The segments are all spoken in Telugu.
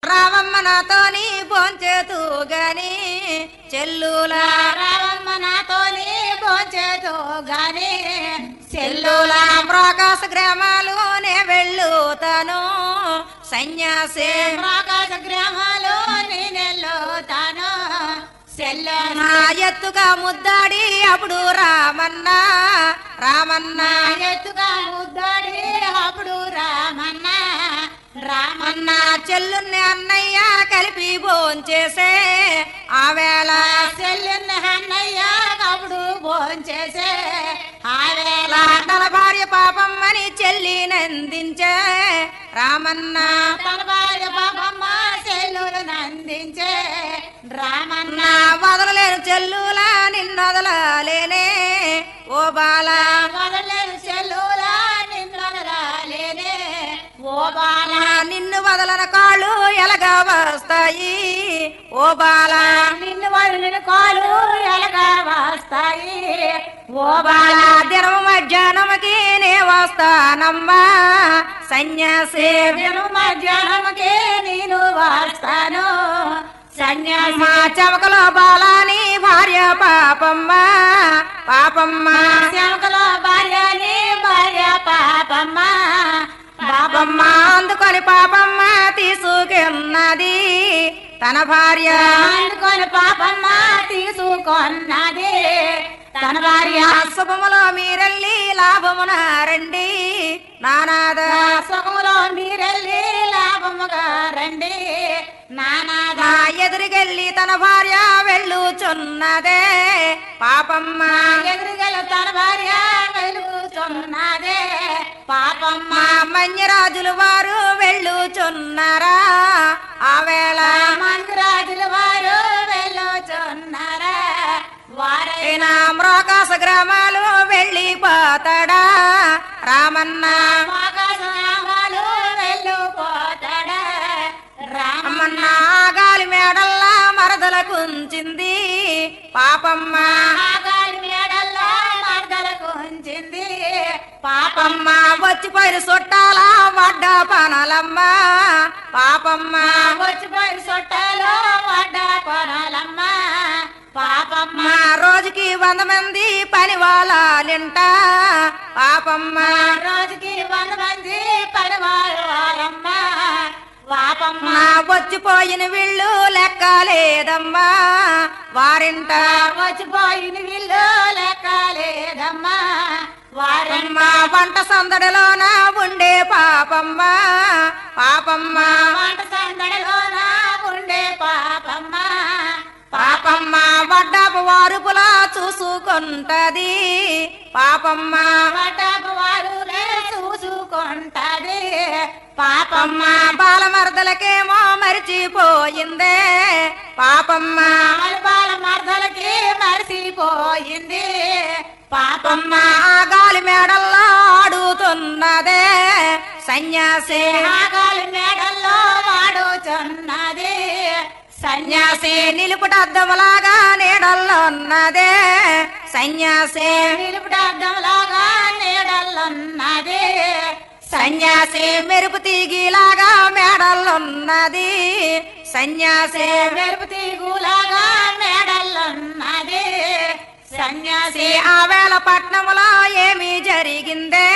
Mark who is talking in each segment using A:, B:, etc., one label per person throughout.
A: రావమ్మ నాతోని భోంచేతు గాని చెల్లులా
B: రావమ్మ నాతోని భోంచేతో గాని
A: చెల్లులా ప్రకాశ గ్రామాలు నే వెళ్ళుతాను సన్యాసి
B: ఆకాశ గ్రామాలు నేనెల్లుతాను సెల్లో
A: నా ఎత్తుగా ముద్దాడి అప్పుడు రామన్న రామన్న
B: ఎత్తుగా ముద్దాడి అప్పుడు రామన్న రామన్న
A: అన్న చెల్లుని అన్నయ్య కలిపి భోంచేసే ఆ వేళ
B: చెల్లిన అన్నయ్య అప్పుడు భోంచేసే ఆ వేళ
A: తన భార్య పాపమ్మని చెల్లి నందించే రామన్న
B: తన భార్య పాపమ్మ చెల్లులు నందించే రామన్న
A: నా వదలలేను చెల్లులా నిన్నొదలలేనే ఓ బాల
B: వదలేని చెల్లులా నిన్నొదలలేనే ఓ బాల
A: నిన్ను వదలన కాళ్ళు ఎలగా వస్తాయి ఓ బాల
B: నిన్ను వదిలిన కాలు ఎలగా వస్తాయి ఓ
A: బాల
B: బాల
A: దినము మధ్యాహ్నముకి నే వస్తానమ్మా సన్యాసి
B: నేను మధ్యాహ్నంకి నేను వస్తాను సన్యాసి
A: మా చమకలో బాలాని భార్య పాపమ్మ పాపమ్మ
B: శంకలో భార్యని భార్య పాపమ్మ
A: పాపమ్మ అందుకొని పాపమ్మ తీసుకున్నది తన భార్య
B: అందుకొని పాపమ్మ తీసుకొన్నది తన భార్య
A: శుభములో మీరెళ్ళి లాభమున రండి నానాద
B: సుఖములో మీరెళ్ళి లాభముగా రండి నానాద
A: నా ఎదురుకెళ్ళి తన భార్య వెళ్ళుచున్నదే పాపమ్మ
B: ఎదురుగల తన భార్య వెలుగుతున్నదే పాపమ్మ
A: మా మన్యరాజులు వారు వెళ్ళుచున్నారా ఆ వేళ
B: మందిరాజుల వారు వెళ్ళుచున్నారా వారైనా
A: అయినా మ్రోకాస గ్రామాలు వెళ్ళిపోతాడా రామన్న
B: ఆకాశనామాలు వెళ్ళిపోతాడా రామన్న
A: అమ్మన్న గాలి మేడల్లా మరదల కుంచింది పాపమ్మ
B: ఆగాలి మేడల్లో మరదలకు ఉంచింది పాపమ్మ
A: పాపమ్మ వచ్చిపోయిన చుట్టాల వడ్డ పనలమ్మ పాపమ్మ
B: వచ్చిపోయిన చుట్టాలు వడ్డ కొనాలమ్మ పాపమ్మ
A: మా రోజుకి వంద మంది పని వాళ్ళంట పాపమ్మ
B: రోజుకి వంద మంది పనివాళ్ళమ్మ పాపమ్మ
A: మా వచ్చిపోయిన వీళ్ళు లెక్క లేదమ్మా వారింట
B: వచ్చిపోయిన వీళ్ళు లెక్క లేదమ్మా వారమ్మ
A: మా వంట సందడిలోన ఉండే పాపమ్మ పాపమ్మ
B: వంట సందడిలోన ఉండే పాపమ్మ
A: పాపమ్మ వడ్డాపు వారుపులా చూసుకుంటది పాపమ్మ
B: పటపు వారు చూసుకుంటది
A: పాపమ్మ
B: పాపమ్మ
A: బాలమరదలకేమో మరిచిపోయిందే పాపమ్మ
B: బాల మర్దలకి మరిసిపోయింది పాపమ్మ
A: పాపమ్మ ఆ గాలి మేడల్లో ఆడుతున్నదే సన్యాసి
B: ఆగాలి మేడల్లో వాడుచున్నది సన్యాసి
A: సన్యాసి నిలుపుటద్దములాగా నీడల్లో ఉన్నదే సన్యాసి
B: నిలుపుటద్దంలాగా నీడల్లున్నది
A: సన్యాసి మెరుపు తీగిలాగా మేడల్లున్నది సన్యాసి
B: మెరుపు తీగులాగా మేడల్లున్నది సన్యాసి
A: ఆ వేళ పట్నములో ఏమి జరిగిందే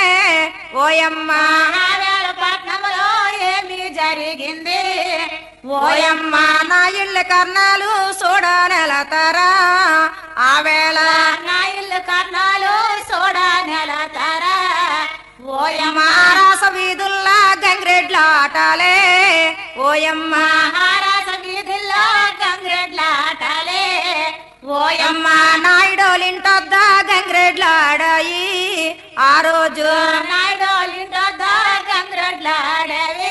A: ఓయమ్మ
B: ఆవేళ పట్నంలో ఏమి జరిగింది
A: ఓయమ్మ నా ఇళ్ళ కర్ణాలు చూడనెలతారా ఆ వేళ
B: నా ఇల్లు కర్ణాలు చూడ నెలతారా ఓయమ్మ
A: మహారాస వీధుల్లా గంగ్రెడ్లాటాలే ఓయమ్మ
B: మహారాజ వీధుల్లో గంగ్రెడ్లాటలే ఓయమ్మ
A: ఓయమ్మ నాయుడోలింటొద్ద గంగ్రెడ్లాడాయి ఆ రోజు
B: నాయుడోలింటొద్ద గంగ్రెడ్లాడవి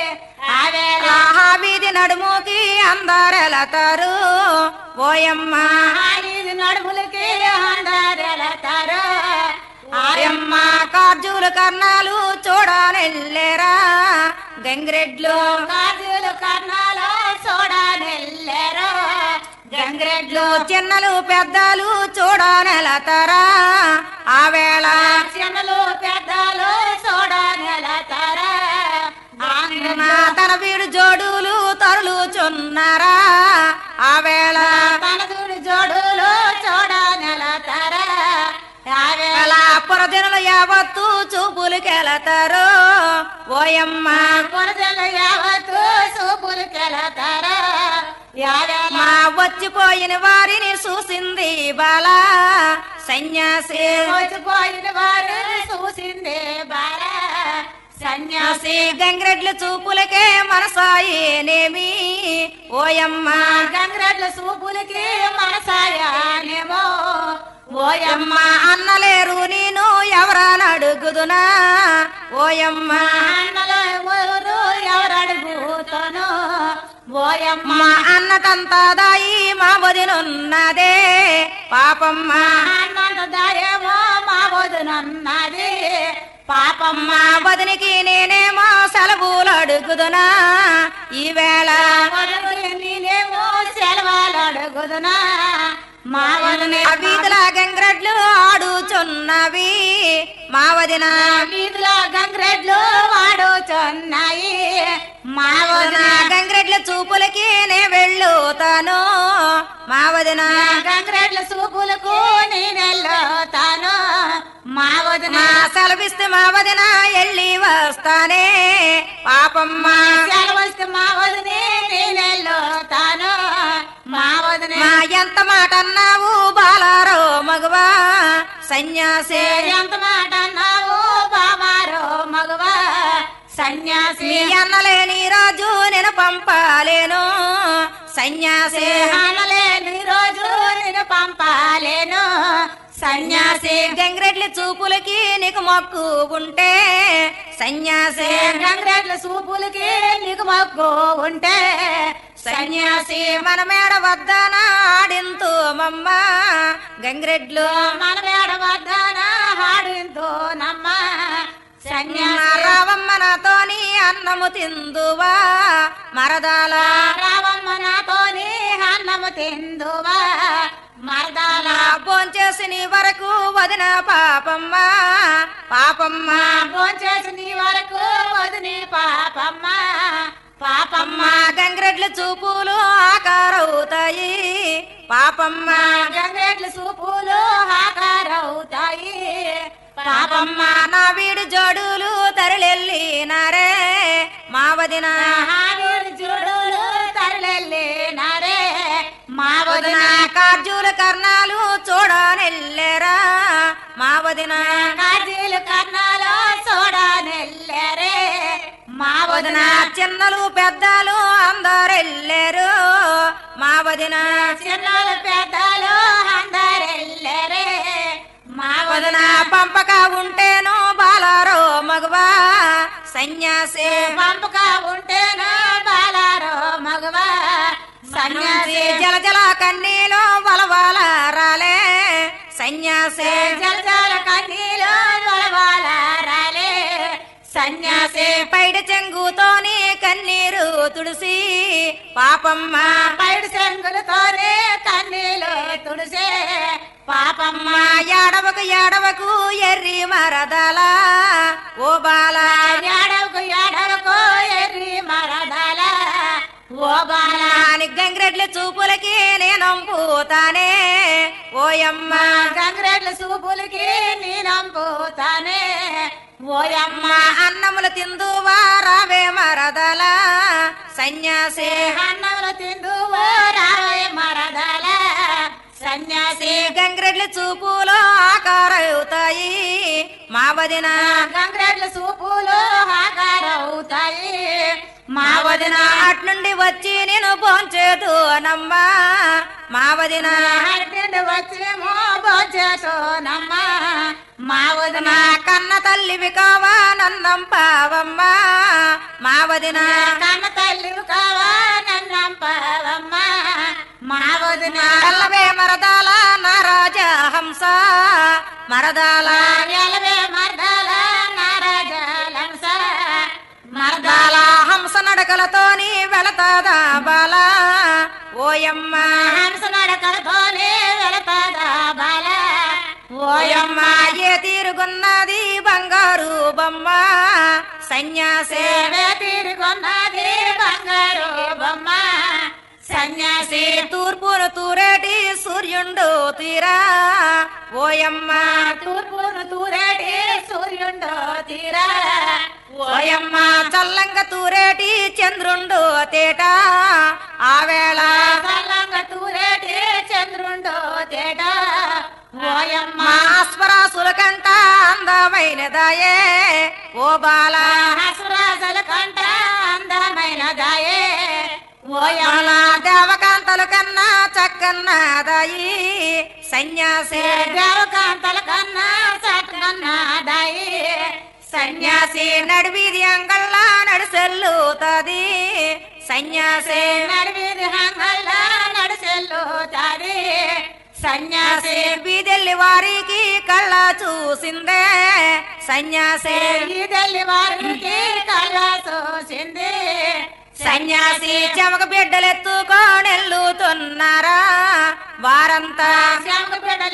B: ఆవేళ
A: ఆహా వీధి నడుముకి అందరెలతారు ఓయమ్మ
B: ఐదు నడుములకి అందరెళతారు
A: ఆయమ్మ కార్జులు కర్ణాలు చూడనెళ్ళేరా గంగిరెడ్లు
B: గాజులు కర్ణాలు చూడనెళ్ళారు గంగ్రెడ్లు
A: చిన్నలు పెద్దలు చూడనెలతారా ఆ వేళ
B: చిన్నలు పెద్దలు చూడనెళతారా
A: నా తన వీడు జోడులు మగవదినులున్నారా ఆ వేళ
B: తన చూడు జోడులు చూడ నెలతారా
A: అలా పురజనులు యావత్తు చూపులకెళతారు ఓయమ్మ
B: పురజలు యావత్తు సూపులకెళతారా యావేళ
A: మా వచ్చిపోయిన వారిని చూసింది బాల సన్యాసి
B: వచ్చిపోయిన వారు చూసిందే బాల సన్యాసి
A: సన్యాసి గంగిరెడ్ల చూపులకే మనసాయేనేమి ఓయమ్మ
B: గంగరెడ్ల సూపులకి మనసాయానేమో ఓయమ్మ
A: అమ్మ అన్నలేరు నేను ఎవరని అడుగుదునా ఓయమ్మ
B: అన్నలో ఎవరు ఎవరడుగుతాను ఓయమ్మ
A: మా అన్నకంతా దాయి మా వదినున్నదే పాపమ్మ
B: అన్నంత దాయేమో మా వదునన్నది పాపమ్మ
A: మా వదినికి నేనేమో సెలవులు అడుగుదునా ఈవేళ
B: వదులు నేనేమో సెలవులు అడుగుదునా మా వదిన
A: ఆ వీధుల గంగిరెడ్లు ఆడుచున్నవి మా వదిన
B: వీధిలో గంగరెడ్లు వాడుచున్నాయి మా
A: వదిన
B: వదిన
A: గంగిరెడ్ల చూపులకి నే వెళ్ళుతాను మా వదిన
B: గంగరెడ్ల సూపులకు నేనెళ్ళతాను మా వదిన
A: మా సెలవిస్తే మా వదిన ఎళ్ళి వస్తానే పాపమ్మ
B: సెలవస్తే మా వదినే నేనెళ్ళతాను మా వదిన
A: మా ఎంత మాట అన్నావు బాలారో మగవా సన్యాసి
B: ఎంత మాట అన్నావు బామారో మగవా సన్యాసి
A: మీ అన్నలేని రాజు నేను పంపాలేను సన్యాసి
B: హానలేని రోజు నేను పంపాలేను సన్యాసి
A: గంగిరెడ్ల చూపులకి నీకు మొక్కు ఉంటే సన్యాసి
B: గంగరెడ్ల సూపులకి నీకు మగ్గు ఉంటే
A: సన్యాసి మన మేడ వద్దన ఆడింతు మమ్మ గంగిరెడ్లు
B: మన వేడ వద్దన హాడింతో నమ్మ సన్యాసి
A: రావమ్మ నాతోని అన్నము తిందువా మరదాల
B: రావమ్మ నాతోని అన్నము తిందువా మరదాల
A: భోంచేసి నీ వరకు వదిన పాపమ్మ పాపమ్మ
B: భోంచేసి నీ వరకు వదిని పాపమ్మ పాపమ్మ
A: అమ్మ గంగిరెడ్ల చూపులు ఆకారవుతాయి పాపమ్మ
B: గంగరెడ్ల సూపులు హాకారవుతాయి పాపమ్మ
A: పాపమ్మ నా వీడి జోడులు తరలెళ్ళినారే మా వదిన
B: హావీరు జుడులు తరలెళ్ళినారే మా
A: వదిన
B: వదిన
A: కార్జుల కర్ణాలు చూడనెళ్ళారా మా వదిన
B: కాజీలు కర్ణాలు చూడనెళ్ళరే మా
A: వదిన
B: వదిన
A: చిన్నలు పెద్దలు అందరెళ్ళారు మా వదిన
B: చిన్నలు పెద్దలు అందరెళ్ళరే మా
A: వదిన
B: వదిన
A: పంపక ఉంటేను బాలారో మగవా సన్యాసి
B: పంపగా ఉంటేను బాలారో మగవా
A: సన్యాసి
B: సన్యాసి
A: జల జల కన్నీలో వలవాల రాలే సన్యాసి
B: జల జల కన్నీలు వలవాల రాలే సన్యాసి
A: పైడి చెంగుతోని కన్నీరు తుడిసి పాపమ్మ
B: పైడు శంగులతోనే కన్నీలు తుడిసే పాపమ్మ
A: మా ఏడవకు ఏడవకు ఎర్రి మరదల ఓ బాల
B: ఏడవకు ఏడవకు ఎర్రి మరదల ఓ బాల
A: నాని గంగిరెడ్ల చూపులకి నేను పూతానే ఓయమ్మ
B: గంగరెడ్ల సూపులకి నేనంపుతానే ఓయమ్మ
A: మా అన్నములు తిందువా రావే మరదల సన్యాసి
B: అన్నములు తిందు రావే మరదల సన్యాసి
A: గంగిరెడ్ల చూపులో ఆకారవుతాయి మా వదిన
B: గంగరెడ్ల సూపులు హాకారవుతాయి
A: మా వదిన అట్నుండి వచ్చి నేను భోంచేదు నమ్మా మా వదిన
B: నుండి వచ్చేమో భోజేసోనమ్మ మా వదిన
A: నా కన్న తల్లివి కావా నన్నం పావమ్మా మా వదిన
B: కన్న తల్లి కావా నన్నంపవమ్మ మా వదిన
A: కల్లవే మరదాల నా రాజా హంస మరదాల
B: ఎలవే మర్దాల నారాజలంస మర్దాల
A: మరదాల హంస నడకలతోని వెళతాదా బాల ఓయమ్మ
B: హంస నడకలతోనే వెళతాదా బాల
A: ఓయమ్మ
B: ఓయమ్మ
A: ఏ తీరుగున్నది బంగారు బొమ్మ సన్యాసే
B: సేవే తిరుగున్నది బంగారు బొమ్మ సన్యాసి
A: తూర్పును తూరేటి సూర్యుండు తీరా ఓయమ్మ
B: తూర్పును తూరేటి సూర్యుండో తీరా
A: ఓయమ్మ చల్లంగా తూరేటి చంద్రుండు తేట ఆవేళ
B: సల్లంగా తూరేటి చంద్రుండో తేట ఓయమ్మ
A: మా అశ్వరాసుల కంట అందమైనదాయే ఓ బాల
B: హసురాజల కంట అందమైన దాయే ఓయమ్మ
A: బాల దేవకాంతల కన్నా చక్కన్నదాయి సన్యాసి
B: దేవకాంతల కన్నా సత్కన్నా దాయి
A: సన్యాసి నడివీధి అంగళ్ళ నడిసెల్లుతది సన్యాసి
B: నడివీధి హంగల్లా నడిసెల్లు తాది సన్యాసి
A: బీదెల్లి వారికి కళ్ళ చూసిందే సన్యాసి
B: ఈదల్లి వారికి కళ్ళ చూసింది
A: సన్యాసి చెమక బిడ్డలెత్తుకోనెల్లుతున్నారా వారంతా
B: శంఖ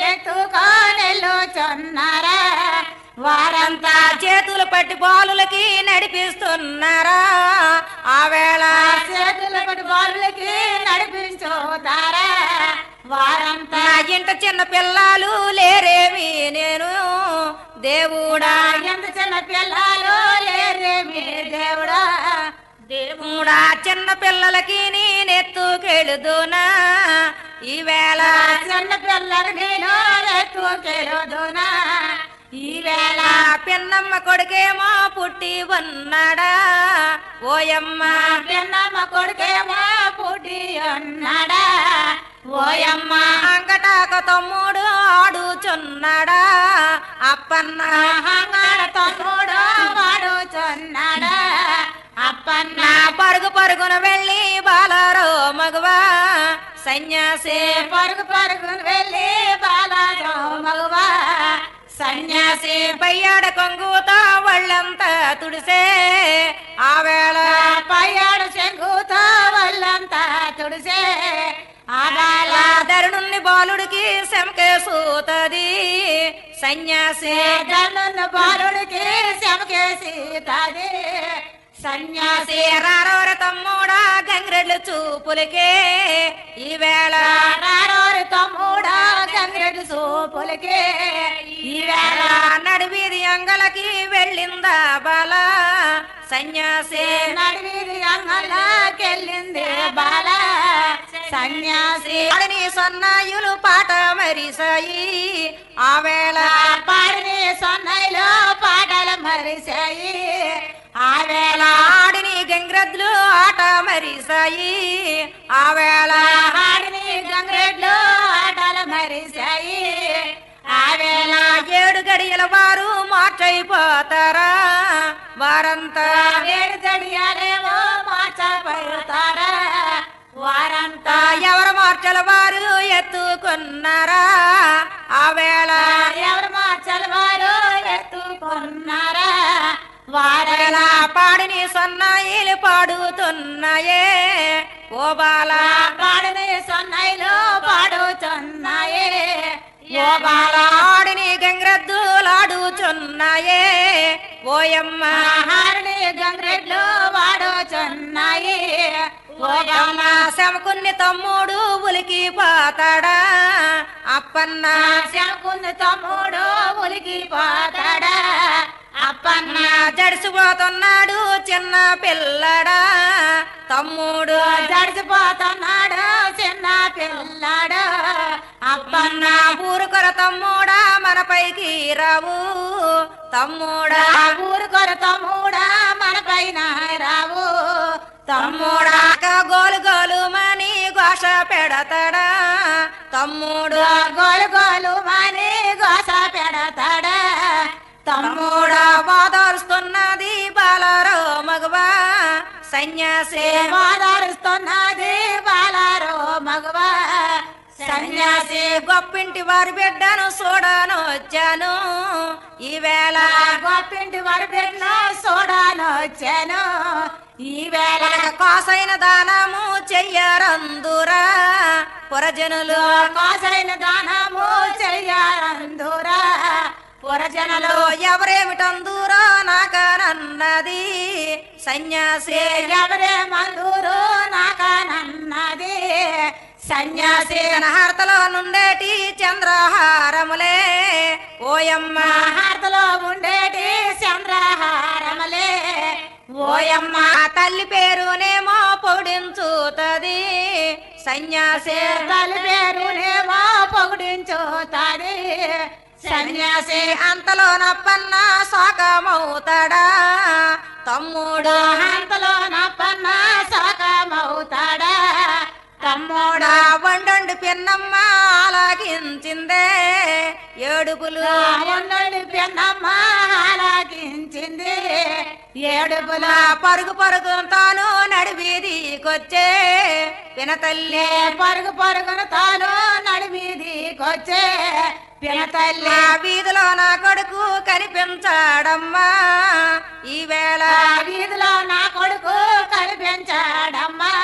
B: బిడ్డలెత్తుకోనెల్లుచున్నారా వారంతా
A: వారంతా చేతులు పట్టి బాలులకి నడిపిస్తున్నారా ఆ వేళ
B: చేతుల పడి బాలులకి నడిపించుతారా వారంతా
A: నా ఇంట చిన్న పిల్లలు లేరేమి నేను దేవుడా
B: ఎంత చిన్న పిల్లలు లేరేమి దేవుడా
A: దేవుడా చిన్న పిల్లలకి నేనెత్తుకెళుదునా ఈవేళ
B: చిన్న పిల్లలు నేను ఎత్తుకెళ్ళదునా ఈవేళ
A: నా పిన్నమ్మ కొడుకేమో పుట్టి ఉన్నాడా ఓయమ్మ
B: పిన్నమ్మ కొడుకేమో పుట్టి ఉన్నాడా ఓయమ్మ
A: అంగటాక తమ్ముడు ఆడుచున్నాడా అప్పన్న
B: హంగాడ తమ్ముడు వాడుచున్నాడా అప్పన్న
A: నా పరుగు పరుగున వెళ్ళి బాలారో మగవా సన్యాసి
B: పరుగు పరుగును వెళ్ళి బాలాజో మగవా
A: సన్యాసి పయ్యాడ కొంగుతో వాళ్ళంతా తుడిసే ఆ వేళ
B: పయ్యాడు శంకుతో వాళ్ళంతా తుడిసే ఆడాల
A: ధరుణుని బాలుడికి శమకేసూతది సన్యాసి
B: దండున్న బాలుడికి శమకేసి తాది సన్యాసి
A: రారోర తమ్ముడా గంగిరెడ్లు చూపులకే ఈ వేళ
B: రారోరి తమ్ముడా గంగిరెడ్డి సూపులకి ఈవేళ
A: నడివీధి అంగలకి వెళ్ళిందా బాల సన్యాసి
B: నడివీధి అంగళ్ళకెళ్ళింది బాల సన్యాసి
A: ఆడని సన్నాయులు పాట మరిసాయి ఆ వేళ
B: పాడిని సొన్నైలో పాటలు మరిశాయి ఆ వేళ
A: ఆడిని గంగిరెద్దులు ఆట మరిసాయి ఆ వేళ
B: పాడిని గంగరెడ్లు ఆటలు మరిశాయి ఆ వేళ
A: ఏడు గడియల వారు మార్చైపోతారా వారంతా
B: ఏడు గడియాలేమో మార్చబడతారా వారంతా
A: ఎవరు మార్చల వారు ఎత్తుకున్నారా ఆ వేళ
B: ఎవరు మార్చలు వారు ఎత్తుకున్నారా వారేలా
A: వేళ పాడిని సన్నాయిలు పాడుతున్నాయే ఓ బాల
B: పాడిని సొన్నైలో పాడుతున్నాయే
A: ఓ బాల ఆడిని గంగ్రెద్దులాడుచున్నాయే ఓయమ్మ
B: ఆహారిని గంగరెడ్లు వాడుచున్నాయి
A: ఓయమ్మ శమకున్ని తమ్ముడు ఉలికి పోతాడా అప్పన్న
B: శంకుని తమ్ముడు ఉలికి పోతాడా అప్పన్న
A: జడిసిపోతున్నాడు చిన్న పిల్లడా తమ్ముడు
B: జడిసిపోతున్నాడు చిన్న పిల్లాడు అప్పన్న
A: అప్పన్న ఊరుకొర తమ్ముడా మన పైకి రావు తమ్ముడా
B: ఊరు కొర తమ్ముడా మన పైన రావు
A: తమ్ముడా గోలు గోలు మని ఘోష పెడతాడా తమ్ముడు
B: గోలు గోలు మాని గోస పెడతాడా
A: తమ్ముడా బాధరుస్తున్నది బాలరో మగవా సన్యాసి
B: వాదారుస్తున్నది బాలారో మగవా
A: సన్యాసి గొప్పింటి వారి బిడ్డను చూడను వచ్చాను ఈవేళ
B: గొప్పింటి వాడి బిడ్డ చూడాను వచ్చాను ఈవేళ
A: కాసైన దానము చెయ్యరందురా పురజనులు
B: కాసైన దానము చెయ్యారందురా పురజనలు
A: ఎవరేమిటందురో నాకనన్నది సన్యాసి
B: ఎవరే మందూరు నాకనన్నది సన్యాసి
A: హారతలో నుండేటి చంద్రహారములే ఓయమ్మ
B: హారతలో ఉండేటి చంద్రహారములే
A: ఓయమ్మ ఆ తల్లి పేరునేమో పొడించుతది సన్యాసి
B: తల్లి పేరునేమో పొగిడించుతాది సన్యాసి
A: అంతలో నప్పన్న శోకమవుతాడా తమ్ముడు
B: అంతలో నప్పన్న సోకమవుతాడా తమ్ముడా
A: వండండి పిన్నమ్మ ఆలాగించిందే ఏడుపులు
B: రావణుడి పెన్నమ్మ ఆలాగించింది ఏడుపుల
A: పరుగు పరుగు తాను నడివీధికొచ్చే పినతల్లి
B: పరుగు పరుగును తాను నడిమీదికొచ్చే పినతల్లి
A: మా వీధిలో నా కొడుకు కనిపించాడమ్మా ఈవేళ
B: ఆ వీధిలో నా కొడుకు కనిపించాడమ్మా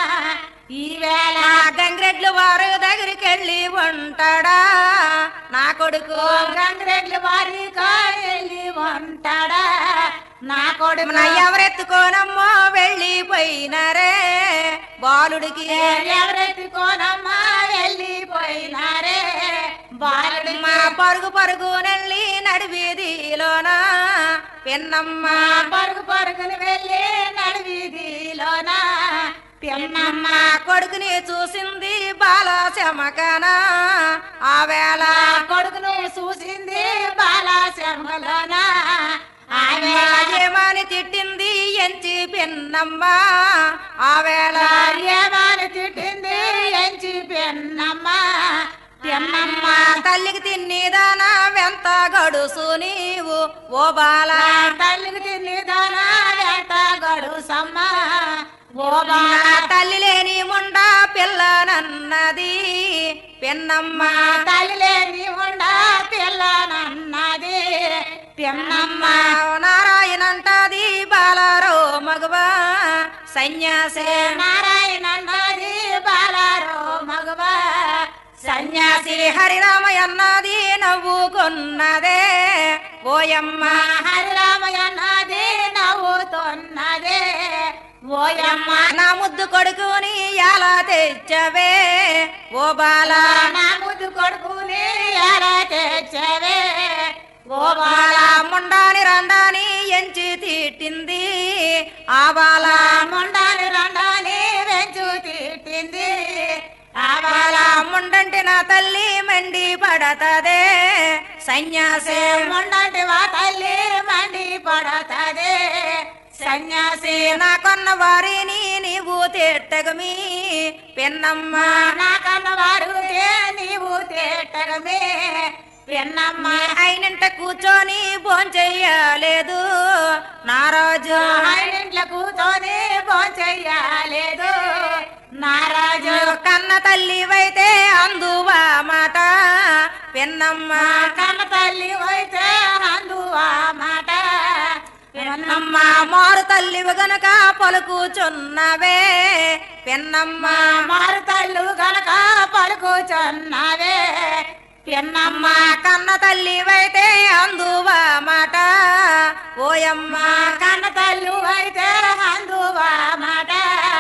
B: ఈవేళ
A: నా గంగిరెడ్లు వారు దగ్గరికి వెళ్ళి ఉంటాడా నా కొడుకు
B: గంగిరెడ్లు వారి వెళ్ళి ఉంటాడా నా కొడుకు
A: నా ఎవరెత్తుకోనమ్మో వెళ్ళిపోయినారే బాలుడికి
B: ఎవరెత్తుకోనమ్మా వెళ్ళిపోయినారే బాలుడి
A: మా పరుగు పరుగు నెల్లి నడివీధిలోన పిన్నమ్మ
B: పరుగు పరుగుని వెళ్ళి నడివీధిలోన పిన్నమ్మ
A: మా కొడుకుని చూసింది బాల శమకన ఆ వేళ
B: ఆ కొడుకును చూసింది బాలాశ్రమలోన ఆమె
A: ఏమని తిట్టింది ఎంచి పిన్నమ్మ ఆ వేళ
B: ఏమని తిట్టింది ఎంచి పిన్నమ్మ పిన్నమ్మ
A: మా తల్లికి తిన్నిదాన వెంత గడుసు నీవు ఓ బాల
B: నా తల్లికి తిన్నిదానా ఎంత గడుసమ్మ ఓ బా
A: నా తల్లి లేని ముండా పిల్లనన్నది పిన్నమ్మ
B: తల్లి లేని ఉండ పిల్లనన్నది పిన్నమ్మ
A: నారాయణంటది బాలారో మగవా సన్యాసే
B: నారాయణ అన్నది బాలారో మగవ సన్యాసి
A: హరిరామయ్యన్నది నవ్వుకున్నదే ఓయమ్మ
B: హరిరామయ్య అన్నది నవ్వుతున్నదే ఓయమ్మ
A: నా ముద్దు కొడుకుని ఎలా తెచ్చవే ఓ బాలా
B: నా ముద్దు కొడుకుని ఎలా తెచ్చవే ఓ బాల
A: బాలా ముండాని రండాని ఎంచి తిట్టింది ఆ బాలా
B: మొండాని రండాని వెంచు తిట్టింది ఆ బాల
A: బాలా ముండంటి నా తల్లి మండి పడతదే సన్యాసే
B: మొండంటి వా తల్లి మండి పడతదే సన్యాసి
A: నా కొన్న వారిని నీవు తిట్టగమి పిన్నమ్మ
B: నా కన్నవారు నీవు తేటగమే పిన్నమ్మ
A: అయినంట కూర్చొని భోంచెయ్యలేదు నారాజు
B: ఇంట్లో కూర్చొని భోంచెయ్యలేదు నారాజు
A: కన్న తల్లివైతే అందువా మాట పిన్నమ్మ
B: కన్న తల్లి అయితే అందువా మాట
A: పిన్నమ్మ మారు తల్లివి గనక పలుకుచున్నవే పిన్నమ్మ
B: మారు తల్లు గనక పలుకుచున్నావే పిన్నమ్మ
A: మా కన్న తల్లివైతే అందువా మాట ఓయమ్మ
B: కన్న తల్లు అయితే అందువా మాట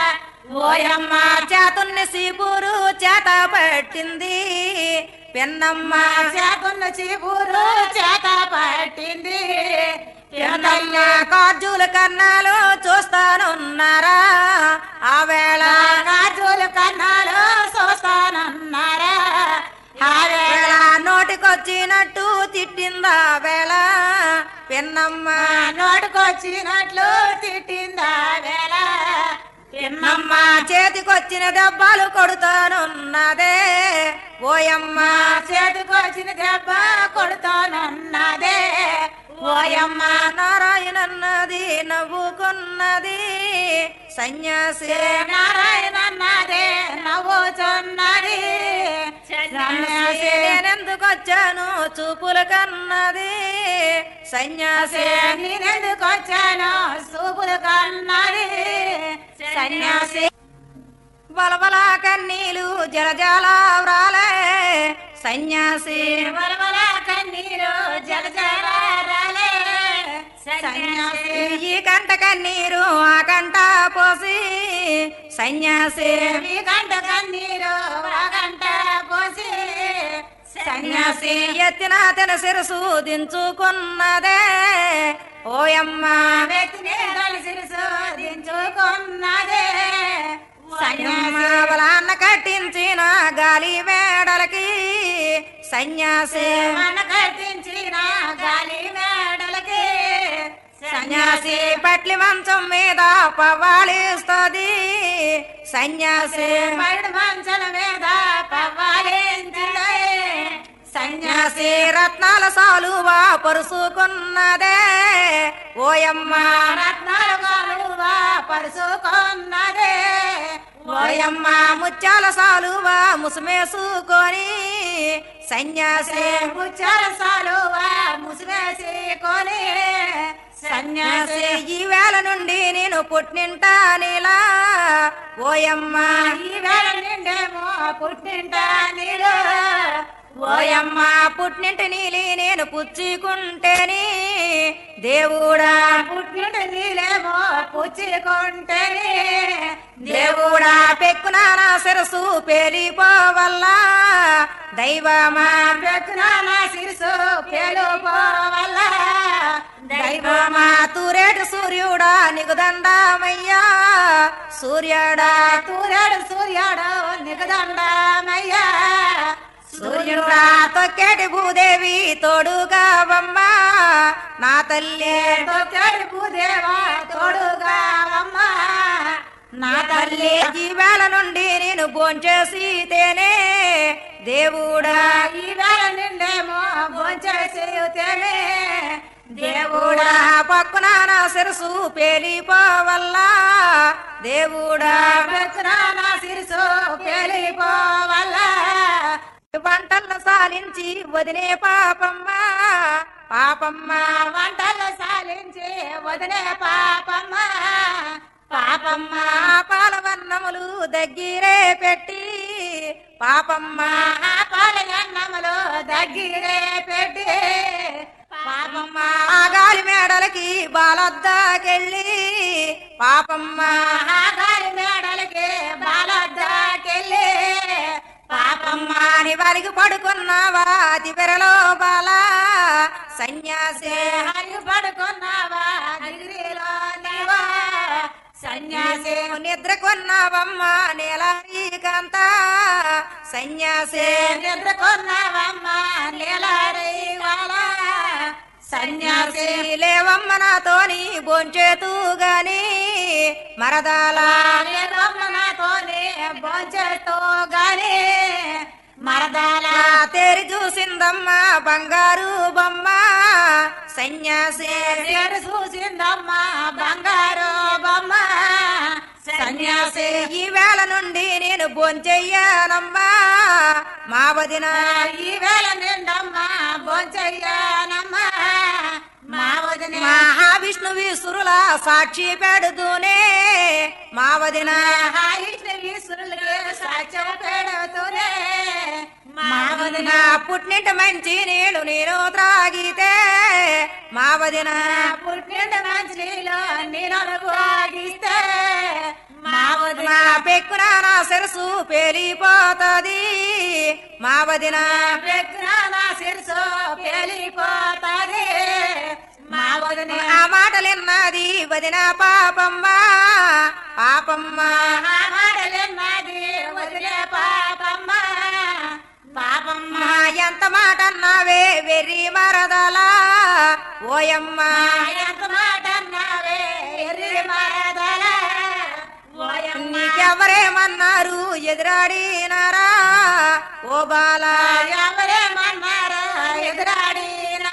B: ఓయమ్మ
A: మా చేతున్ని సీపురు చేత పట్టింది పిన్నమ్మ
B: చేతున్న చీపురు చేత పట్టింది
A: పిన్నమ్మ కార్జుల కన్నాలు చూస్తానున్నారా ఆ వేళ
B: గాజుల కన్నాలు చూస్తానన్నారా ఆ వేళ
A: వేళ నోటికొచ్చినట్టు తిట్టిందా వేళ పిన్నమ్మ
B: నోటుకొచ్చినట్లు తిట్టిందా వేళ పిన్నమ్మ
A: అమ్మ చేతికొచ్చిన దెబ్బలు కొడుతానున్నదే ఓయమ్మ
B: చేతికొచ్చిన దెబ్బ కొడుతానన్నదే ఓయమ్మ
A: నారాయణన్నది నవ్వుకున్నది సన్యాసి
B: నారాయణ అన్నదే నవ్వుచున్నది
A: సన్యాసి నేనెందుకొచ్చాను చూపుల కన్నది సన్యాసి
B: నేనెందుకు వచ్చాను సూపులు కన్నది సన్యాసి
A: బలబల కన్నీలు జలజాల వ్రాలే సన్యాసి
B: వరవల కన్నీరు జలజరాలే సన్యాసి
A: ఈ కంట కన్నీరు ఆ కంట పోసి సన్యాసి
B: మీ గంట కన్నీరు గంట పోసి
A: సన్యాసి ఎత్తిన తన శిరసు దించుకున్నదే ఓయమ్మ
B: వ్యక్తిని కలిసి దించుకున్నదే
A: సన్యాసి బలాన్న కట్టించిన గాలి మేడలకి సన్యాసి
B: మన కట్టించిన గాలి మేడలకి
A: సన్యాసి పట్లి మంచం మీద పవ్వాలిస్తుంది సన్యాసి
B: పడి మంచల మీద పవ్వాలించడే
A: సన్యాసి రత్నాల సాలువా పరుసుకున్నదే ఓయమ్మ
B: రత్నాలు కాలువా పరుచుకున్నదే
A: ఓయమ్మ ముత్యాల సాలువా ముసుమేసుకొని సన్యాసి
B: ముచ్చాల సాలువా ముసివేసి కొని
A: సన్యాసి ఈ వేళ నుండి నేను పుట్టింటా నీలా ఓయమ్మ
B: ఈ వేళ నిండేమో పుట్టింట నీరు
A: ఓయమ్మ పుట్టింటి నీలి నేను పుచ్చుకుంటేని దేవుడా
B: పుట్టింటి నీలేమో పుచ్చుకుంటేనే
A: దేవుడా పెక్కున నా శిరసు పేలిపోవల్లా దైవమా
B: పెట్టున నా శిరసు పేలుపోవల్ల
A: దైవమా తూరేడు సూర్యుడా నీకు దండమయ్యా సూర్యుడా
B: తూరాడు సూర్యాడు నిగదండమయ్యా
A: సూర్యుడా తొక్కేటి భూదేవి తోడుగా బమ్మ నా తల్లి
B: తొక్కాడు భూదేవా తోడుగా అమ్మ
A: నా తల్లి ఈ వేళ నుండి నేను భోంచేసి తేనే దేవుడా
B: ఈ వేళ నిండేమో భోంచేసి తేనే
A: దేవుడా పక్కున నా శిరసు పేలిపోవల్లా దేవుడా
B: పెట్టున నా శిరసు పేలిపోవల్ల
A: పంటలను సాలించి వదిలే పాపమ్మ పాపమ్మ
B: వంటలు సాలించి వదిలే పాపమ్మ పాపమ్మ
A: పాలవన్నములు దగ్గరే పెట్టి పాపమ్మ
B: పాలయన్నములు దగ్గరే పెట్టి
A: పాపమ్మ ఆ గాలి మేడలకి బాలొద్దాకెళ్ళి పాపమ్మ
B: ఆగారి మేడలకి బాలొద్దకెళ్ళి
A: పాపమ్మ నీ వారికి పడుకున్నావా అతి పెరలో బాల సన్యాసి
B: హరి పడుకున్నావా డిగ్రీలో నీవా సన్యాసి
A: నిద్ర కొన్నావమ్మ నీలారీకంత సన్యాసి
B: నిద్రకున్నావమ్మా నీలారి వాళ్ళ సన్యాసి
A: సన్యాసి లేవమ్మ నాతోని బొంచేతూ గాని మరదాల
B: లేదమ్మ నాతోనే భోంచేస్తూ గాని మరదాల
A: నా తేరి చూసిందమ్మ బంగారు బొమ్మ సన్యాసి
B: పేరు చూసిందమ్మ బంగారు బొమ్మ
A: సన్యాసి ఈ వేళ నుండి నేను బొంచెయ్యానమ్మా మా వదిన
B: ఈ వేళ నిండమ్మా భోంచెయ్యానమ్మా మా వదిన
A: మహావిష్ణు విసురుల సాక్షి పెడుతూనే మా వదిన
B: ఈశ్వరులకి సాక్ష్యం పెడుతూనే మా వదిన
A: నా పుట్టింటి మంచి నీళ్ళు నేను త్రాగితే మా వదిన
B: పుట్టిన మంచిలో నేను అనుభోగిస్తే మా వదిన
A: నా పెక్కున నా సరసు పేలిపోతది మా వదిన
B: పెక్కున నా శిరసు పేలిపోతాది మా వదిన
A: ఆ మాటలిన్నది వదిన పాపమ్మ పాపమ్మ
B: ఆ మాటలెన్నది వదిలే పాపమ్మ పాపమ్మ
A: మా ఎంత మాట అన్నావే వెర్రి మరదలా ఓయమ్మ
B: ఎంత మాట అన్నావే ఎర్రి మరదల ఓయమ్మ
A: నీకెవరేమన్నారు ఎదురాడినారా ఓ బాలా
B: ఎవరేమన్నారో ఎదురాడినా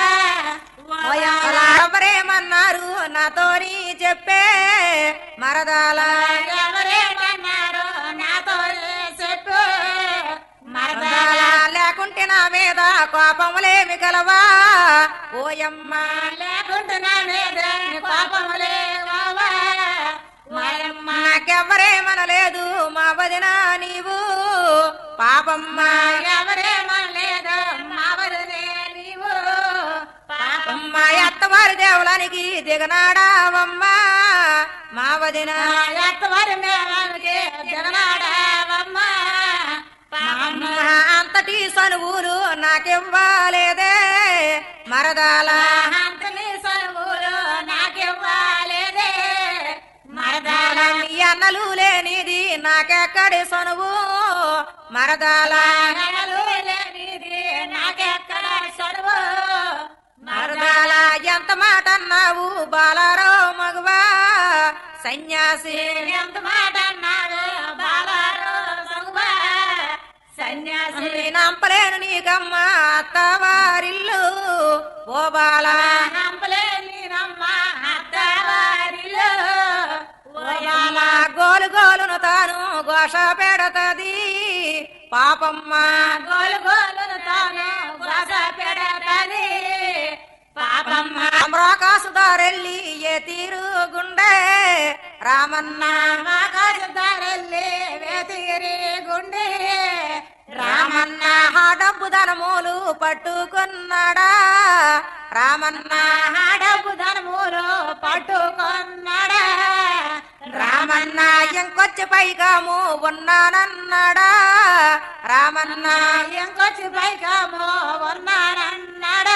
A: అలా ఎవరేమన్నారు నాతోని చెప్పే మరదాల
B: ఎవరేమన్నారో నాతో చెప్పు మరదల
A: మరదాల లేకుంటే నా మీద కోపములేమి కలవా ఓయమ్మ
B: లేకుంటే నా మీద పాపములే బావా మాయమ్మ
A: నాకెవ్వరేమనలేదు మా వదిన నీవు పాపమ్మ
B: ఎవరేమనలేదు మావరునే నీవు పాపమ్మ
A: అమ్మ అత్తవారి దేవులానికి దిగనాడావమ్మ మా వదిన
B: ఎత్తవారి మేళానికి జగనాడవమ్మ
A: అమ్మ అంతటి సనువులు నాకివ్వాలేదే మరదాల
B: అంతని సరువులు నాకివ్వాలేదే మరదాల
A: మీ అన్నలు లేనిది నాకెక్కడి సనువు మరదాల
B: నగలు లేనిది నాకెక్కడ సరువు
A: మరదాల ఎంత మాట అన్నావు బాలారో మగువా సన్యాసి
B: ఎంత మాట అన్నాడు బాలారు సగుబా సన్యాసి
A: నంపలేను నీకమ్మ అత్తవారిల్లు ఓ బాలా
B: నంపలేనినమ్మ అత్తవారిలో
A: ఓయమ్మ గోలు గోలును తాను ఘోష పెడతది పాపమ్మ
B: గోలు గోలును తాను శ్వాస పెడతది పాపమ్మ
A: అమరాకాసుదారెల్లి ఏ తీరు గుండె రామన్న
B: ఆకాశదారెల్లి వేతిగిరి గుండె
A: రామన్న ఆ డబ్బు ధనములు పట్టుకున్నాడా రామన్న
B: ఆడపు ధనములు పట్టుకొన్నాడా
A: రామన్న ఇంకొచ్చి పైకాము ఉన్నానన్నాడా రామన్న
B: ఇంకొచ్చి పైకామో ఉన్నానన్నాడా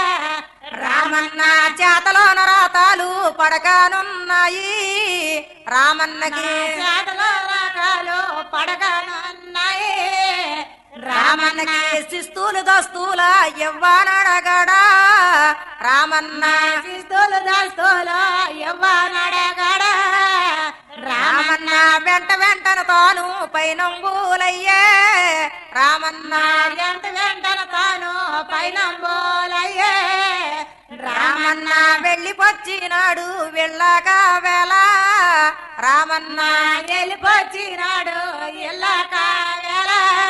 A: రామన్న చేతలోన రాతాలు పడకానున్నాయి రామన్నకి
B: చేతలో రకాలు పడగనున్నాయి
A: రామన్నకి శిస్తులు దస్తుల ఇవ్వనడగడా రామన్న
B: శిస్తులు దాస్తులు ఇవ్వనడగడా
A: రామన్న వెంట వెంటన తాను పైనంబులయ్యే రామన్న
B: ఎంత వెంటన తాను పైన బోలయ్యే
A: రామన్న వెళ్ళిపొచ్చినాడు వెళ్ళాక వేళ రామన్న
B: వెళ్ళిపోచ్చినాడు ఎల్లాక వేళ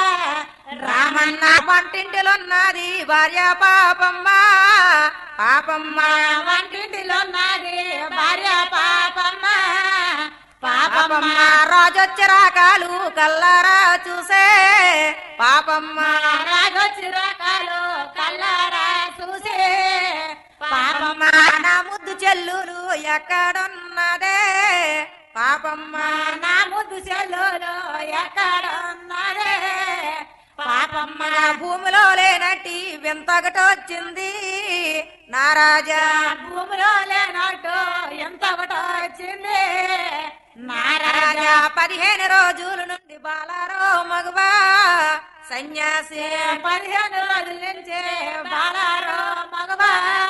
A: రామన్న వంటింటిలోన్నది భార్య పాపమ్మ పాపమ్మ
B: వంటింటిలో ఉన్నది భార్య పాపమ్మ
A: పాపమ్మ
B: పాపమ్మ
A: రాజొచ్చి రాకాలు కల్లారా చూసే పాపమ్మ
B: రాగొచ్చి రకాలు కల్లారా చూసే
A: పాపమ్మ
B: పాపమ్మ
A: నా ముద్దు చెల్లులు ఎక్కడున్నదే పాపమ్మ
B: నా ముద్దు చెల్లులు ఎక్కడ ఉన్నదే పాపమ్మ
A: నా భూమిలో లేనట్టి వింతగటొచ్చింది నా రాజా
B: భూమిలో లేనట్టు ఎంత ఒకటి వచ్చింది నారాజా
A: రాజా పదిహేను రోజుల నుండి బాలారో మగవా సన్యాసి
B: పదిహేను రోజుల నుంచి బాలారో మగవా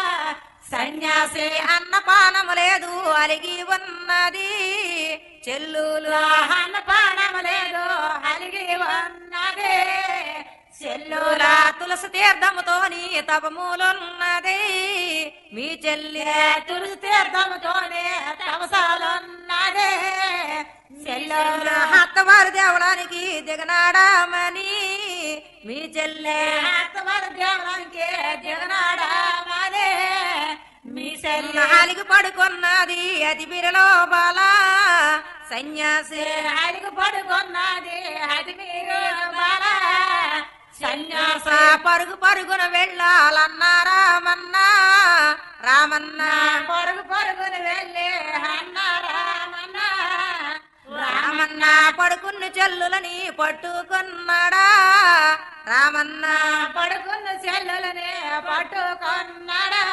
A: సన్యాసి అన్నపానము లేదు అలిగి ఉన్నది చెల్లులు
B: అన్న పానము లేదు అలిగి ఉన్నది చెల్లుల
A: చెల్లుల తులసి తీర్థముతోని తపములున్నది మీ చెల్లి
B: తులసి తీర్థముతోనే తవసాలున్నది
A: చెల్లుల
B: చెల్లుల
A: అత్తవారి దేవడానికి దిగనాడామని మీ చెల్లె
B: ఆత్మల దేవునికి దిగనాడమని మీ చెల్లి
A: నాలిగి పడుకున్నది అది బిరలో బాల సన్యాసి
B: అడిగి పడుకున్నది అది మీరు బాల
A: సన్యాస
B: సన్యాస
A: పరుగు పరుగున వెళ్ళాలన్నారామన్నా రామన్న
B: పరుగు పరుగుని వెళ్ళి అన్న రామన్న
A: రామన్న పడుకున్న చెల్లులని పట్టుకున్నాడా రామన్న
B: పడుకున్న చెల్లులని పట్టుకున్నాడా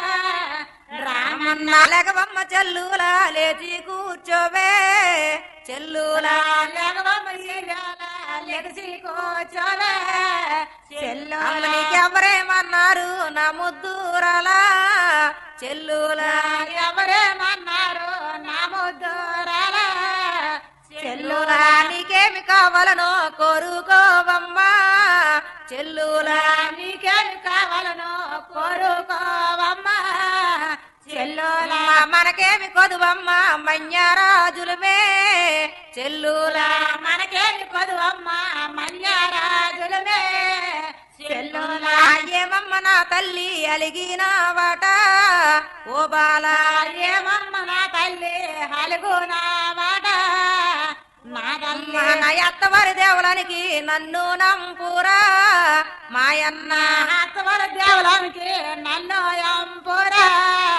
B: రామన్న
A: రామన్న లెగవమ్మ చెల్లుల లేచి కూర్చోవే చెల్లుల
B: లేగవమ్మ సీగాల లెగసి కూర్చోలే చెల్లుల
A: అమ్మనికి ఎవరేమన్నారు నా ముద్దురలా చెల్లుల
B: ఎవరేమన్నారు నా ముద్దురాలా
A: చెల్లుల నీకేమి కావాలనో కోరుకోవమ్మా చెల్లుల
B: నీకేమి కావాలనో కోరుకోవమ్మా చెల్లుల
A: అమ్మ మనకేమి కొదువమ్మ మన్యరాజులమే చెల్లుల
B: మనకేమి కొదువమ్మ మన్యారాజులమే చెల్లుల
A: ఏమమ్మ నా తల్లి అలిగిన వాట ఓ బాల
B: ఏమమ్మ నా తల్లి అలుగునా మాట నా తల్లి
A: నా అత్తవారి దేవులానికి నన్ను నంపురా మాయన్న
B: ఆత్మల దేవులానికి నన్ను ఎంపురా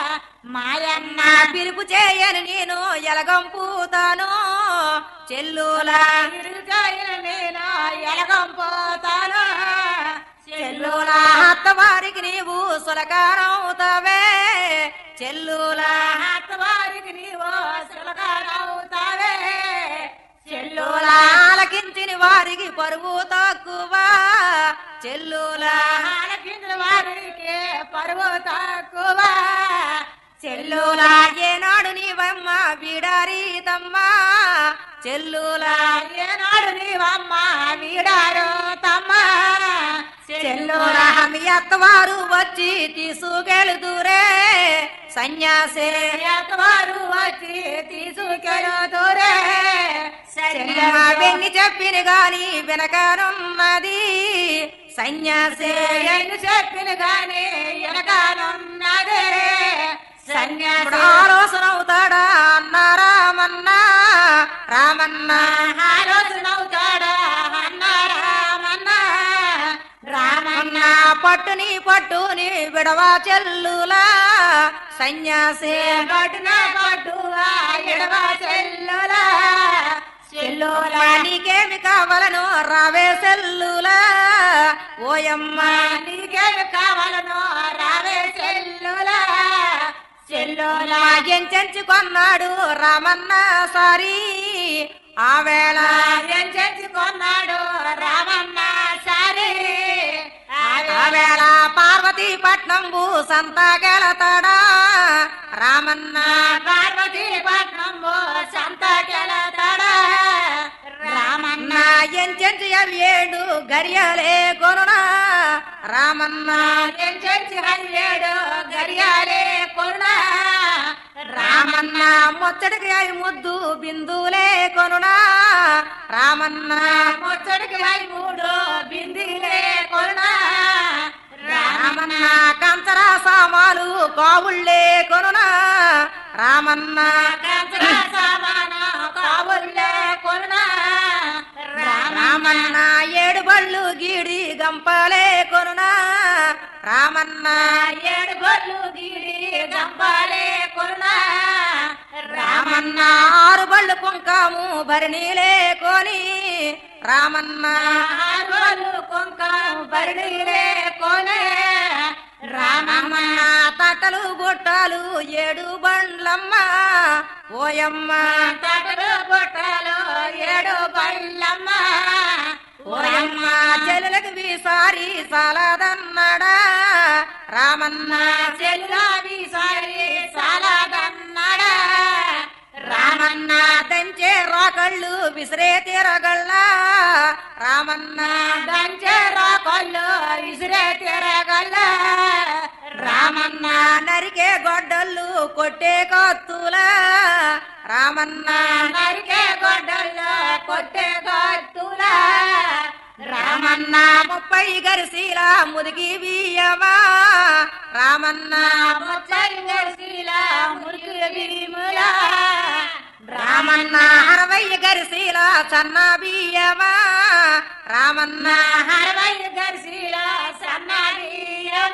B: మాయమ్మ
A: నా పిలుపు చేయను నేను ఎలగంపుతాను చెల్లులా
B: తిరుగుతాయిన నేను ఎలగంపోతాను
A: చెల్లులా అత్తవారికి నీవు సులకారవుతావే చెల్లులా
B: వారికి నీవు సులకారవుతావే
A: చెల్లులా ఆలకించిన వారికి పరువు తక్కువ చెల్లులా
B: ఆలకించిన వారికి పరువు తక్కువ
A: చెల్లులా ఏనాడు నీవమ్మ బిడారీతమ్మ చెల్లులా
B: ఏనాడు నీవమ్మ వీడారు తమ్మ
A: చెల్లులా మీ అత్తవారు వచ్చి తీసుకెళుదురే సన్యాసే
B: వారు వచ్చి తీసుకెళుతురే
A: చెల్లెమ్మ వెన్ని చెప్పిన గాని వెనకనున్నది సన్యాసే
B: ఎన్ని చెప్పిన గాని వెనకాలన్నదే
A: ఇప్పుడు
B: సన్యాసి
A: ఆలోచన అవుతాడా అన్న రామన్న రామన్న
B: ఆలోచనవుతాడా అన్న రామన్న రామన్న
A: అన్న పట్టుని పట్టుని విడవా చెల్లులా సన్యాసే
B: పట్టున పట్టువా ఎడవ చెల్లులా చెల్లులా
A: నీకేమి కావలను రావే సెల్లులా ఓయమ్మ
B: నీకేమి కావాలనో రావే చెల్లులా చెల్లులా
A: ఎంచెంచుకొన్నాడు రామన్న సారి ఆ వేళ
B: కొన్నాడు రామన్న సారి
A: ఆ వేళ పార్వతీ పట్నంబు సంతకెళతాడా రామన్న
B: పార్వతీ పట్నంబు సంతకెళతాడా రామన్న
A: నా ఎంచెంచు అవి ఏడు గరియలే కొనునా రామన్న
B: ఎంచెంచి హల్లేడు గడియాలే కొరుణా
A: రామన్న ముచ్చటికి అవి ముద్దు బిందులే కొనునా రామన్న
B: ముచ్చడికి హై మూడు బిందిలే కొరుణా
A: రామన్న కంచరా సామాలు కావుళ్ళే కొనునా రామన్న
B: రామన్న సామాన కావుల్లే కొరుణా
A: రామన్న ఏడు బళ్ళు గీడి గంపలే కొనునా రామన్న
B: ఏడు గొల్లు గీడి గంపాలే కొరుణా
A: రామన్న ఆరు బళ్ళు కుంకాము భరణీలే కొని రామన్న
B: ఆరులు కుంకం బరిడిలే కొనే
A: రామన్న తట్టలు గుట్టాలు ఏడు బండ్లమ్మ ఓయమ్మ
B: తటలు బొట్టలు ఏడు బళ్ళమ్మ
A: ఓయమ్మ చెల్లెలకు వీసారి సాలదన్నడా రామన్న
B: చెల్లావి సారి సాలాదన్నాడా
A: రామన్న దంచే రాకళ్ళు విసిరే తిరగళ్ళ రామన్న
B: దంచే రాకొల్లు విసిరే తిరగల్ల
A: రామన్న నరికే గొడ్డళ్ళు కొట్టే కత్తుల రామన్న
B: నరికే గొడ్డల్లో కొట్టే గట్టుల
A: రామన్న ముప్పై గరిసీల ముదిగి బియ్యమా రామన్న
B: ముచ్చంగశీల మురికి భీముల
A: రామన్న అరవై గరిసీల సన్న బియ్యమా రామన్న
B: అరవై గర్శీల సన్నాడీయమ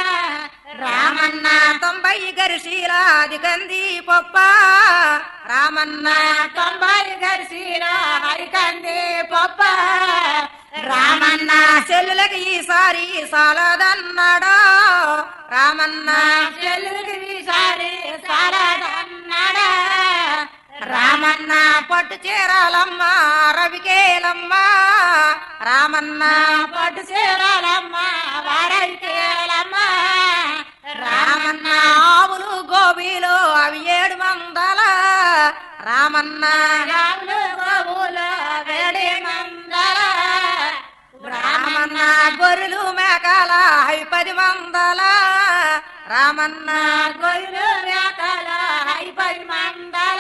A: రామన్న తొంభై గరిసీల అది కంది పప్ప రామన్న
B: తొంభై గర్శీల హరికంది పప్ప
A: రామన్న చెల్లులకి ఈసారి సాలదన్నాడా రామన్న
B: చెల్లుకి వీసారి సారదన్నాడా
A: రామన్న పట్టు చీరాలమ్మ రవికేలమ్మ రామన్న
B: పట్టు చీరాలమ్మ వారైకేలమ్మ
A: రామన్న ఆవులు గోబీలు అవి ఏడు మందల రామన్న
B: రాములు గోవులు వేడి మందల
A: రామన్న గొర్రెలు మేకాల అవి పది మందల రామన్న
B: గొర్రెలు వేకల ఐపది మందల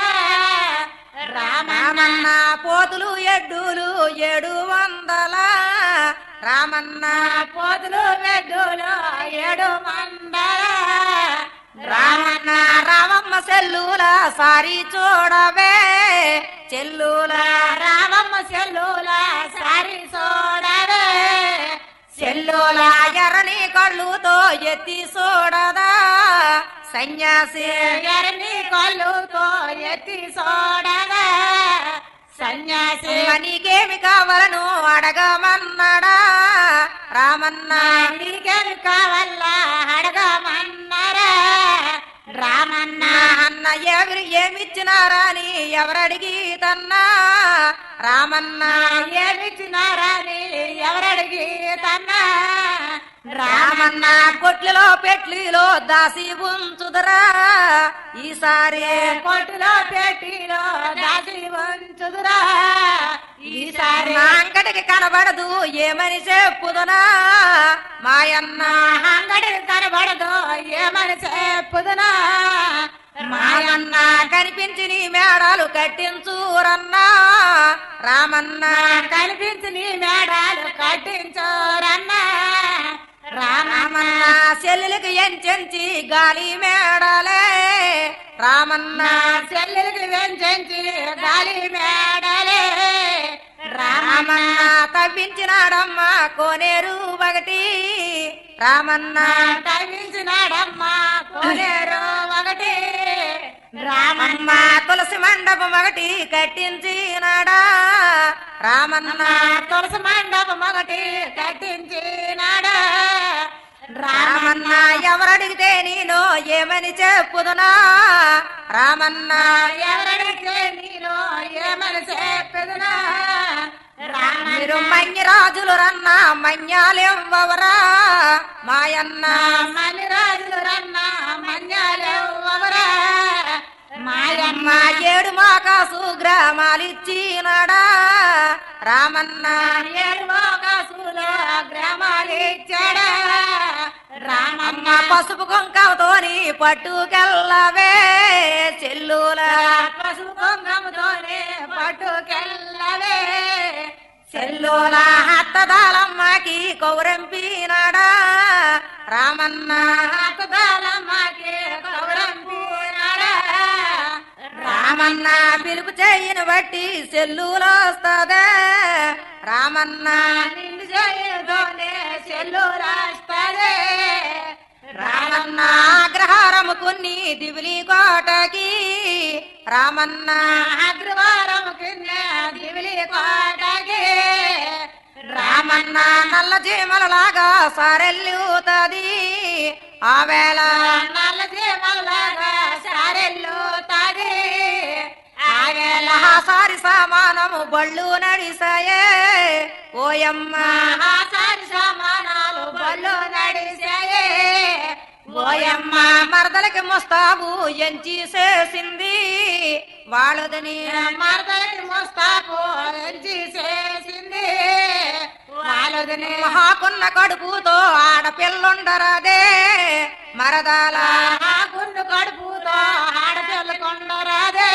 A: రామన్న పోతులు ఎడ్డులు ఏడు వందల రామన్న
B: పోతులు వెడ్డులు ఏడు మందల
A: రామన్న రామమ్మ సెల్లుల సారి చూడవే చెల్లుల
B: రామమ్మ సెల్లుల సారి సోడరే
A: చెల్లుల ఎర్రని కళ్ళుతో ఎత్తి చూడదా సన్యాసి
B: ఎర్రని కళ్ళుతో ఎత్తి చూడగా సన్యాసి
A: నీకేమి కావాలను అడగమన్నాడా రామన్న
B: నీకేమి కావాలా అడగమన్నారా రామన్న
A: అన్న ఎవరు ఏమిచ్చినారా అని ఎవరడిగి తన్నా రామన్న
B: ఏమిచ్చినారని ఎవరడిగి తన్నా
A: రామన్న కొట్లలో పెట్లిలో దాసి ఉంచుదరా ఈసారి
B: కొట్టులో పెట్టిలో దాసి వంచుదురా ఈసారి
A: నా అంగడికి కనబడదు ఏమని చెప్పుదునా మాయన్న
B: అంగడి కనబడదు ఏమని చెప్పుదునా
A: మాయన్న కనిపించి నీ మేడాలు కట్టించురన్నా రామన్న
B: కనిపించి నీ మేడాలు కట్టించోరన్నా
A: రామన్న చెల్లెలకి ఎంచెంచి గాలి మేడాలే రామన్న
B: చెల్లెలకి వెంచి గాలి మేడలే
A: రామన్న తవ్వించినాడమ్మ కోనేరు ఒకటి రామన్న
B: తవ్వించినాడమ్మా కోనేరు ఒకటి రామన్న
A: అమ్మ తులసి మండపం ఒకటి కట్టించినాడా రామన్న
B: తులసి మండపం ఒకటి కట్టించినాడా
A: రామన్న ఎవరడిగితే నేను ఏమని చెప్పుదునా రామన్న
B: ఎవరడిగితే నేను ఏమని చెప్పదునా
A: మీరు మన్య రాజులు రన్న మన్యాలెవ్వవరా మాయన్న
B: మని రాజులు రన్న మన్యాలెవ్వరా మాయమ్మ
A: మా ఏడు మాకాసు గ్రామాలిచ్చినాడా రామన్న
B: ఏడుమోకాసుల గ్రామాలిచ్చాడా రామమ్మ
A: అమ్మ పసుపు కుంకమతోని పట్టుకెళ్ళవే చెల్లుల
B: పసుపు కొంగముతోనే పట్టుకెళ్ళవే
A: చెల్లుల హత్తదాలమ్మకి కౌరంపినాడా రామన్న
B: ఆకుదాలమ్మకి కౌరంపినాడా
A: రామన్న పిలుపు చేయని బట్టి చెల్లులో వస్తదే రామన్న
B: నిన్ను చేయతోనే చెల్లు రాస్తాడే
A: రామన్న అగ్రహారము కొన్ని దివిలి కోటకి రామన్న
B: అగ్రవారం కింద దివిలి కోటకి
A: రామన్న నల్ల జీమలలాగా సారెల్లుతది ఆ వేళ
B: నల్ల జీమలాగా సారెల్లు తాగి ఆవేళ
A: మహాసారి సామానము బళ్ళు నడిసాయే ఓయమ్మ
B: మహాసారి సమానాలు బళ్ళు నడిసాయే
A: ఓయమ్మ మరదలకి ముస్తాబు ఎంచి చేసింది వాళ్ళదని
B: మరదలకి ముస్తాపు ఎంచి చేసింది వాళ్ళదని
A: మహాకున్న కడుపుతో ఆడపిల్లుండరదే మరదాల
B: గుండు కడుపుతో ఆడపిల్ల కొండరాదే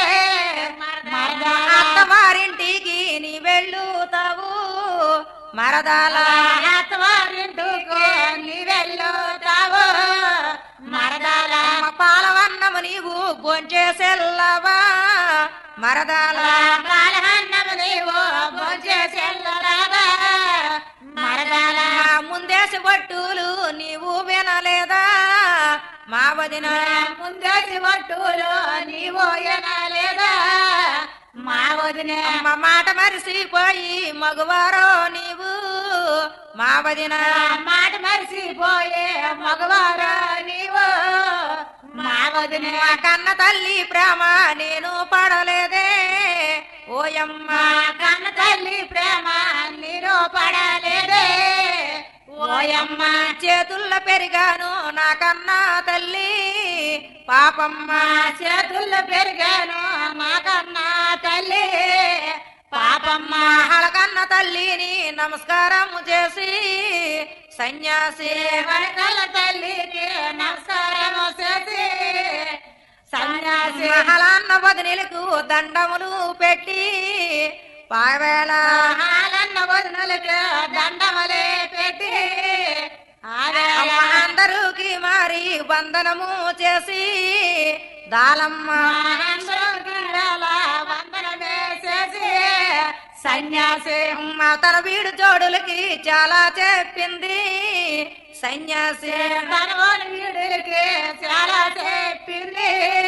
A: అత్తవారింటికి నీ వెళ్ళుతావు మరదాల
B: అత్తవారింటికి నీ వెళ్ళుతావు మరదాల
A: పాలవన్నము నీవు బొంచేసెల్లవా మరదాల
B: కాలహన్నము నీవు భోజే చెల్లరాదా మరదాల
A: మా ముందేసి బట్టులు నీవు వినలేదా మా వదిన
B: ముందేసి ఒట్టులు నీవు ఎనలేదా మా వదినే
A: మా మాట మరిసిపోయి మగవారో నీవు మా వదిన
B: మాట మరిసిపోయే మగవారా నీవు మా వదినే
A: మా కన్న తల్లి ప్రేమ నేను పడలేదే ఓయమ్మ
B: మా కన్న తల్లి ప్రేమ నీరు పడలేదే ఓయమ్మ
A: చేతుల్లో పెరిగాను నా కన్నా తల్లి పాపమ్మ
B: మా చేతుల్లో పెరిగాను మా కన్నా తల్లి పాపమ్మ
A: హళకన్న తల్లిని నమస్కారము చేసి సన్యాసి
B: వరకల తల్లికి నమస్కారము చేసి సన్యాసి
A: మహలాన్న బదినీలకు దండములు పెట్టి పావేళ
B: హాలన్న వదనలకు దండమలే పెట్టి ఆవేళ
A: అమ్మ అందరూకి మారి వందనము చేసి దాలమ్మ
B: మహేంద్రుడికి వేళ వందనమే చేసి సన్యాసి
A: అమ్మ తన వీడు జోడులకి చాలా చెప్పింది సన్యాసి
B: తనవాని వీడులకి చాలా చెప్పింది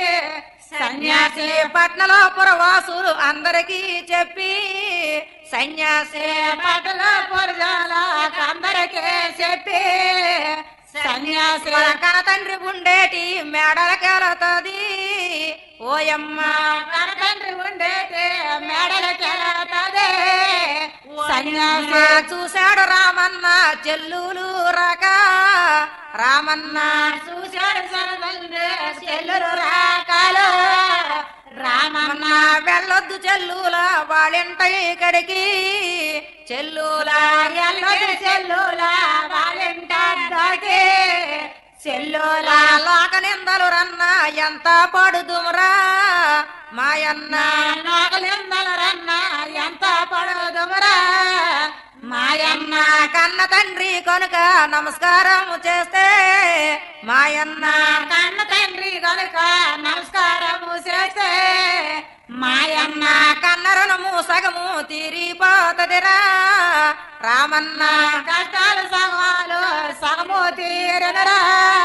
A: సన్యాసి పట్నలో పురవాసులు అందరికీ చెప్పి సన్యాసి
B: పటల పొరజాల అందరికీ చెప్పి సన్యాసి
A: మన కన తండ్రి ఉండేటి మేడలకెళతది ఓయమ్మ
B: కనతండ్రి ఉండేది మేడలకెళతదే సన్యాసి
A: మా చూశాడు రామన్న చెల్లులు రాక రామన్న
B: చూశాడు సరదండ్రి చెల్లులు రాకాలు రామన్న
A: రామన్న వెళ్ళొద్దు చెల్లుల వాళ్ళింట ఇక్కడికి చెల్లుల
B: ఎల్లడి చెల్లుల వాళ్ళింట దాటి చెల్లుల
A: లోక నిందలు రన్న ఎంత పడుదుమురా మాయన్న
B: నాగలిందలరన్న ఎంత పడదుమరా మాయన్న
A: నా కన్న తండ్రి కనుక నమస్కారం చేస్తే మాయన్న
B: కన్న తండ్రి కనుక నమస్కారము చేస్తే మాయన్న
A: నా కన్న రుణము సగము తీరిపోతదిరా రామన్న
B: కష్టాలు సగవాలు సగము తీరనరా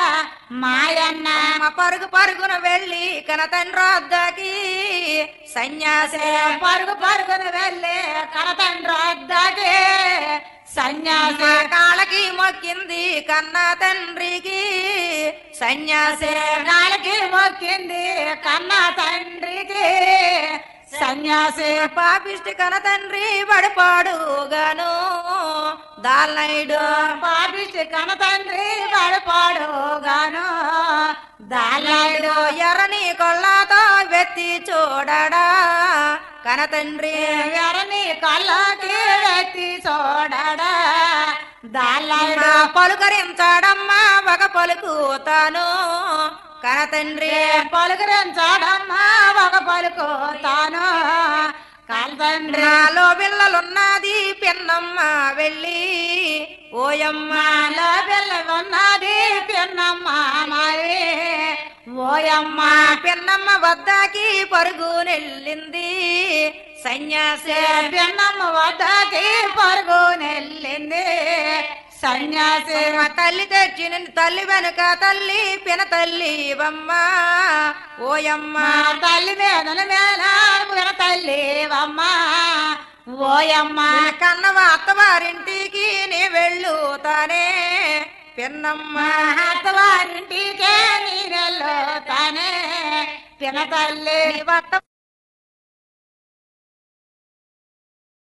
B: మాయన్న
A: మా పరుగు పరుగున వెళ్ళి కన తండ్రి వద్దకి సన్యాసే
B: పరుగు పరుగున వెళ్ళి కనతండ్రి వద్దకి సన్యాసి
A: మా కాళ్ళకి మొక్కింది కన్న తండ్రికి సన్యాసే
B: నాళ్ళకి మొక్కింది కన్న తండ్రికి సన్యాసి
A: పాపిష్టి కన తండ్రి పడిపాడుగాను దాల్నైడు
B: పాపిష్టి కన తండ్రి పడిపాడుగాను దాలాయుడు
A: ఎర్రని కొల్లాతో వెత్తి చూడడా కన తండ్రి
B: ఎవరిని కళ్ళకి ఎత్తి చూడడా దాలాయుడు
A: మా పలుకరించాడమ్మా ఒక పలుకుతాను కన తండ్రి
B: పలుకరించాడమ్మా ఒక పలుకు తాను కాల్తండ్రి
A: నాలో పిల్లలున్నది పిన్నమ్మ వెళ్ళి ఓయమ్మ
B: మాలో పిల్ల ఉన్నది పిన్నమ్మ మరి ఓయమ్మ
A: మా పిన్నమ్మ వద్దకి పరుగు నెల్లింది సన్యాసి
B: పిన్నమ్మ వద్దకి పరుగు నెల్లింది సన్యాసి
A: మా తల్లి తెచ్చిన తల్లి వెనుక తల్లి పిన తల్లి బమ్మ ఓయమ్మ
B: మా తల్లి వేదన మేళ విన తల్లి అమ్మ ఓయమ్మ
A: నా కన్నవ అత్తవారింటికి నీ వెళ్ళుతానే పిన్నమ్మ
B: అత్తవారింటికే నీరెల్లో తానే పిన తల్లి
A: నీ వత్త